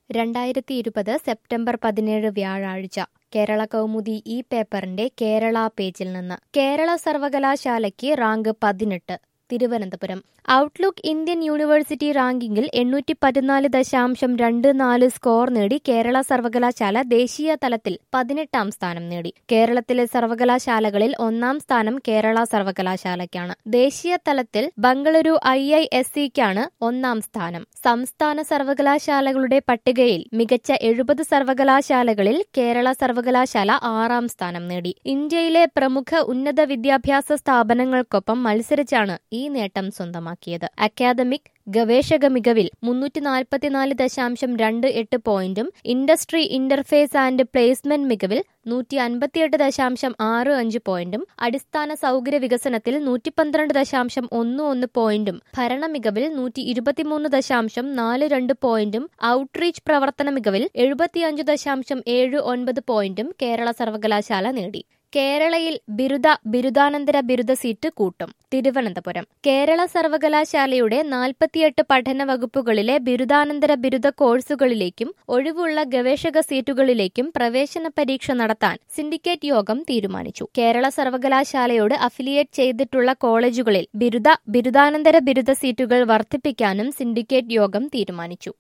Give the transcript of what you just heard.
രണ്ടായിരത്തി ഇരുപത് സെപ്റ്റംബർ പതിനേഴ് വ്യാഴാഴ്ച കേരള കൗമുദി ഈ പേപ്പറിന്റെ കേരള പേജിൽ നിന്ന് കേരള സർവകലാശാലയ്ക്ക് റാങ്ക് പതിനെട്ട് തിരുവനന്തപുരം ഔട്ട്ലുക്ക് ഇന്ത്യൻ യൂണിവേഴ്സിറ്റി റാങ്കിങ്ങിൽ എണ്ണൂറ്റി പതിനാല് ദശാംശം രണ്ട് നാല് സ്കോർ നേടി കേരള സർവകലാശാല ദേശീയ തലത്തിൽ പതിനെട്ടാം സ്ഥാനം നേടി കേരളത്തിലെ സർവകലാശാലകളിൽ ഒന്നാം സ്ഥാനം കേരള സർവകലാശാലയ്ക്കാണ് ദേശീയ തലത്തിൽ ബംഗളൂരു ഐ ഐ എസ് സിക്കാണ് ഒന്നാം സ്ഥാനം സംസ്ഥാന സർവകലാശാലകളുടെ പട്ടികയിൽ മികച്ച എഴുപത് സർവകലാശാലകളിൽ കേരള സർവകലാശാല ആറാം സ്ഥാനം നേടി ഇന്ത്യയിലെ പ്രമുഖ ഉന്നത വിദ്യാഭ്യാസ സ്ഥാപനങ്ങൾക്കൊപ്പം മത്സരിച്ചാണ് ഈ നേട്ടം സ്വന്തമാക്കിയത് അക്കാദമിക് ഗവേഷക മികവിൽ മുന്നൂറ്റി നാൽപ്പത്തിനാല് ദശാംശം രണ്ട് എട്ട് പോയിന്റും ഇൻഡസ്ട്രി ഇന്റർഫേസ് ആൻഡ് പ്ലേസ്മെന്റ് മികവിൽ നൂറ്റി അൻപത്തിയെട്ട് ദശാംശം ആറ് അഞ്ച് പോയിന്റും അടിസ്ഥാന സൗകര്യ വികസനത്തിൽ നൂറ്റി പന്ത്രണ്ട് ദശാംശം ഒന്ന് ഒന്ന് പോയിന്റും ഭരണ മികവിൽ നൂറ്റി ഇരുപത്തിമൂന്ന് ദശാംശം നാല് രണ്ട് പോയിന്റും ഔട്ട്റീച്ച് പ്രവർത്തന മികവിൽ എഴുപത്തിയഞ്ച് ദശാംശം ഏഴ് ഒൻപത് പോയിന്റും കേരള സർവകലാശാല നേടി കേരളയിൽ ബിരുദ ബിരുദാനന്തര ബിരുദ സീറ്റ് കൂട്ടും തിരുവനന്തപുരം കേരള സർവകലാശാലയുടെ നാൽപ്പത്തിയെട്ട് പഠന വകുപ്പുകളിലെ ബിരുദാനന്തര ബിരുദ കോഴ്സുകളിലേക്കും ഒഴിവുള്ള ഗവേഷക സീറ്റുകളിലേക്കും പ്രവേശന പരീക്ഷ നടത്താൻ സിൻഡിക്കേറ്റ് യോഗം തീരുമാനിച്ചു കേരള സർവകലാശാലയോട് അഫിലിയേറ്റ് ചെയ്തിട്ടുള്ള കോളേജുകളിൽ ബിരുദ ബിരുദാനന്തര ബിരുദ സീറ്റുകൾ വർദ്ധിപ്പിക്കാനും സിൻഡിക്കേറ്റ് യോഗം തീരുമാനിച്ചു